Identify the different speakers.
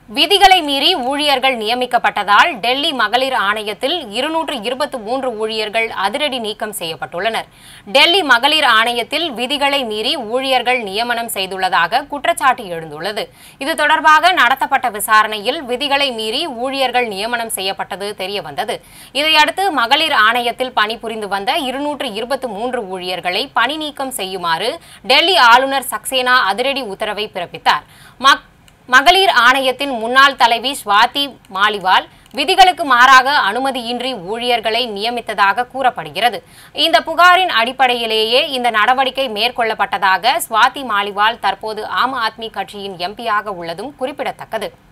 Speaker 1: விதிகளை மீறி ஊழியர்கள் நியமிக்கப்பட்டதால் டெல்லி மகளிர் ஆணையத்தில் இருநூற்று இருபத்தி மூன்று ஊழியர்கள் அதிரடி நீக்கம் செய்யப்பட்டுள்ளனர் டெல்லி மகளிர் ஆணையத்தில் விதிகளை மீறி ஊழியர்கள் நியமனம் செய்துள்ளதாக குற்றச்சாட்டு எழுந்துள்ளது இது தொடர்பாக நடத்தப்பட்ட விசாரணையில் விதிகளை மீறி ஊழியர்கள் நியமனம் செய்யப்பட்டது தெரியவந்தது இதையடுத்து மகளிர் ஆணையத்தில் பணிபுரிந்து வந்த இருநூற்று இருபத்தி மூன்று ஊழியர்களை பணி நீக்கம் செய்யுமாறு டெல்லி ஆளுநர் சக்சேனா அதிரடி உத்தரவை பிறப்பித்தார் மக் மகளிர் ஆணையத்தின் முன்னாள் தலைவி ஸ்வாதி மாலிவால் விதிகளுக்கு மாறாக அனுமதியின்றி ஊழியர்களை நியமித்ததாக கூறப்படுகிறது இந்த புகாரின் அடிப்படையிலேயே இந்த நடவடிக்கை மேற்கொள்ளப்பட்டதாக ஸ்வாதி மாலிவால் தற்போது ஆம் ஆத்மி கட்சியின் எம்பியாக உள்ளதும் குறிப்பிடத்தக்கது